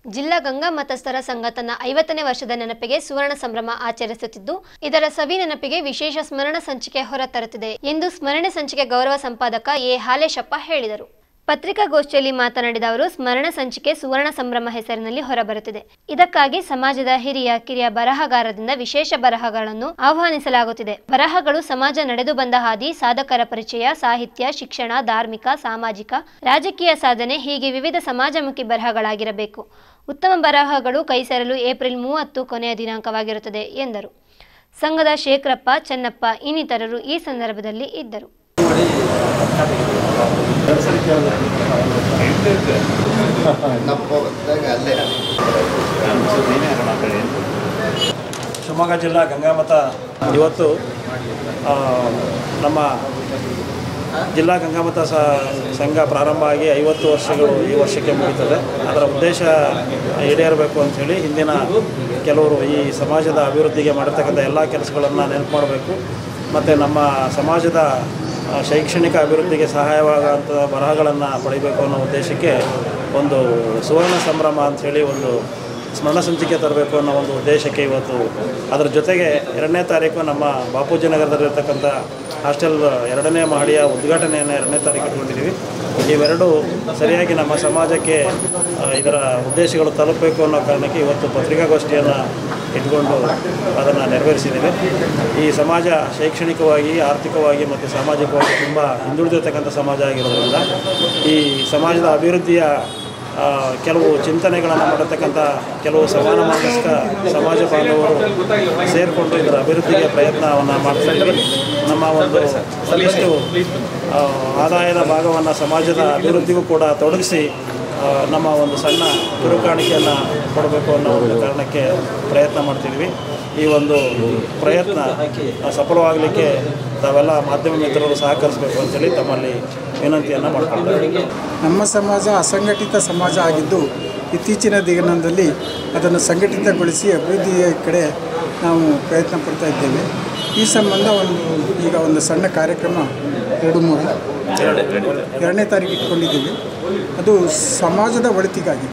ಜಿಲ್ಲಾ ಗಂಗಾ ಮತಸ್ಥರ ಸಂಘ ತನ್ನ ಐವತ್ತನೇ ವರ್ಷದ ನೆನಪಿಗೆ ಸುವರ್ಣ ಸಂಭ್ರಮ ಆಚರಿಸುತ್ತಿದ್ದು ಇದರ ಸವಿ ನೆನಪಿಗೆ ವಿಶೇಷ ಸ್ಮರಣ ಸಂಚಿಕೆ ಹೊರತರುತ್ತಿದೆ ಎಂದು ಸ್ಮರಣೆ ಸಂಚಿಕೆ ಗೌರವ ಸಂಪಾದಕ ಎ ಹಾಲೇಶಪ್ಪ ಹೇಳಿದರು ಪತ್ರಿಕಾಗೋಷ್ಠಿಯಲ್ಲಿ ಮಾತನಾಡಿದ ಅವರು ಸ್ಮರಣ ಸಂಚಿಕೆ ಸುವರ್ಣ ಸಂಭ್ರಮ ಹೆಸರಿನಲ್ಲಿ ಹೊರಬರುತ್ತಿದೆ ಇದಕ್ಕಾಗಿ ಸಮಾಜದ ಹಿರಿಯ ಕಿರಿಯ ಬರಹಗಾರರಿಂದ ವಿಶೇಷ ಬರಹಗಳನ್ನು ಆಹ್ವಾನಿಸಲಾಗುತ್ತಿದೆ ಬರಹಗಳು ಸಮಾಜ ನಡೆದು ಬಂದ ಹಾದಿ ಸಾಧಕರ ಪರಿಚಯ ಸಾಹಿತ್ಯ ಶಿಕ್ಷಣ ಧಾರ್ಮಿಕ ಸಾಮಾಜಿಕ ರಾಜಕೀಯ ಸಾಧನೆ ಹೀಗೆ ವಿವಿಧ ಸಮಾಜಮುಖಿ ಬರಹಗಳಾಗಿರಬೇಕು ಉತ್ತಮ ಬರಹಗಳು ಕೈಸೇರಲು ಏಪ್ರಿಲ್ ಮೂವತ್ತು ಕೊನೆಯ ದಿನಾಂಕವಾಗಿರುತ್ತದೆ ಎಂದರು ಸಂಘದ ಶೇಖರಪ್ಪ ಚೆನ್ನಪ್ಪ ಇನ್ನಿತರರು ಈ ಸಂದರ್ಭದಲ್ಲಿ ಇದ್ದರು ಶಿವಮೊಗ್ಗ ಜಿಲ್ಲಾ ಗಂಗಾಮತ ಇವತ್ತು ಆ, ನಮ್ಮ ಜಿಲ್ಲಾ ಗಂಗಾಮತ ಸ ಸಂಘ ಪ್ರಾರಂಭ ಆಗಿ ಐವತ್ತು ವರ್ಷಗಳು ಈ ವರ್ಷಕ್ಕೆ ಮುಗೀತದೆ ಅದರ ಉದ್ದೇಶ ಈಡೇರಬೇಕು ಅಂಥೇಳಿ ಹಿಂದಿನ ಕೆಲವರು ಈ ಸಮಾಜದ ಅಭಿವೃದ್ಧಿಗೆ ಮಾಡಿರ್ತಕ್ಕಂಥ ಎಲ್ಲ ಕೆಲಸಗಳನ್ನು ನೆನಪು ಮಾಡಬೇಕು ಮತ್ತು ನಮ್ಮ ಸಮಾಜದ ಆ, ಶೈಕ್ಷಣಿಕ ಅಭಿವೃದ್ಧಿಗೆ ಸಹಾಯವಾಗುವಂಥ ಬರಹಗಳನ್ನು ಪಡಿಬೇಕು ಅನ್ನೋ ಉದ್ದೇಶಕ್ಕೆ ಒಂದು ಸುವರ್ಣ ಸಂಭ್ರಮ ಅಂಥೇಳಿ ಒಂದು ಸ್ಮರಣ ಸಂಚಿಕೆ ತರಬೇಕು ಅನ್ನೋ ಒಂದು ಉದ್ದೇಶಕ್ಕೆ ಇವತ್ತು ಅದರ ಜೊತೆಗೆ ಎರಡನೇ ತಾರೀಕು ನಮ್ಮ ಬಾಪೂಜಿ ನಗರದಲ್ಲಿರ್ತಕ್ಕಂಥ ಹಾಸ್ಟೆಲ್ ಎರಡನೇ ಮಹಡಿಯ ಉದ್ಘಾಟನೆಯನ್ನು ಎರಡನೇ ತಾರೀಕು ಇಟ್ಕೊಂಡಿದ್ದೀವಿ ಇವೆರಡು ಸರಿಯಾಗಿ ನಮ್ಮ ಸಮಾಜಕ್ಕೆ ಆ, ಇದರ ಉದ್ದೇಶಗಳು ತಲುಪಬೇಕು ಅನ್ನೋ ಕಾರಣಕ್ಕೆ ಇವತ್ತು ಪತ್ರಿಕಾಗೋಷ್ಠಿಯನ್ನು ಇಟ್ಕೊಂಡು ಅದನ್ನು ನೆರವೇರಿಸಿದ್ದೀವಿ ಈ ಸಮಾಜ ಶೈಕ್ಷಣಿಕವಾಗಿ ಆರ್ಥಿಕವಾಗಿ ಮತ್ತು ಸಾಮಾಜಿಕವಾಗಿ ತುಂಬ ಹಿಂದುಳಿದಿರ್ತಕ್ಕಂಥ ಸಮಾಜ ಆಗಿರೋದ್ರಿಂದ ಈ ಸಮಾಜದ ಅಭಿವೃದ್ಧಿಯ ಆ, ಕೆಲವು ಚಿಂತನೆಗಳನ್ನು ಮಾಡತಕ್ಕಂಥ ಕೆಲವು ಸಮಾನ ಮಾನಸಿಕ ಸಮಾಜ ಬಾಂಧವರು ಸೇರಿಕೊಂಡು ಇದರ ಅಭಿವೃದ್ಧಿಗೆ ಪ್ರಯತ್ನವನ್ನು ಮಾಡ್ತಾ ಇದ್ದೀವಿ ನಮ್ಮ ಒಂದು ಒಂದಿಷ್ಟು ಆ, ಆದಾಯದ ಭಾಗವನ್ನು ಸಮಾಜದ ಅಭಿವೃದ್ಧಿಗೂ ಕೂಡ ತೊಡಗಿಸಿ ಆ, ನಮ್ಮ ಒಂದು ಸಣ್ಣ ಕಿರುಕಾಣಿಕೆಯನ್ನು ಕೊಡಬೇಕು ಅನ್ನೋ ಒಂದು ಕಾರಣಕ್ಕೆ ಪ್ರಯತ್ನ ಮಾಡ್ತಿದ್ವಿ ಈ ಒಂದು ಪ್ರಯತ್ನ ಆ, ಸಫಲವಾಗಲಿಕ್ಕೆ ತಾವೆಲ್ಲ ಮಾಧ್ಯಮ ಮಿತ್ರರು ಸಹಕರಿಸಬೇಕು ಅಂತೇಳಿ ತಮ್ಮಲ್ಲಿ ವಿನಂತಿಯನ್ನು ಮಾಡ್ಕೊಳ್ತಾರೆ ನಮ್ಮ ಸಮಾಜ ಅಸಂಘಟಿತ ಸಮಾಜ ಆಗಿದ್ದು ಇತ್ತೀಚಿನ ದಿನದಲ್ಲಿ ಅದನ್ನು ಸಂಘಟಿತಗೊಳಿಸಿ ಅಭಿವೃದ್ಧಿಯ ಕಡೆ ನಾವು ಪ್ರಯತ್ನ ಪಡ್ತಾ ಇದ್ದೇವೆ ಈ ಸಂಬಂಧ ಒಂದು ಈಗ ಒಂದು ಸಣ್ಣ ಕಾರ್ಯಕ್ರಮ ಎರಡು ಮೂರು ಎರಡನೇ ತಾರೀಕು ಇಟ್ಕೊಂಡಿದ್ದೀವಿ ಅದು ಸಮಾಜದ ಒಳಿತಿಗಾಗಿ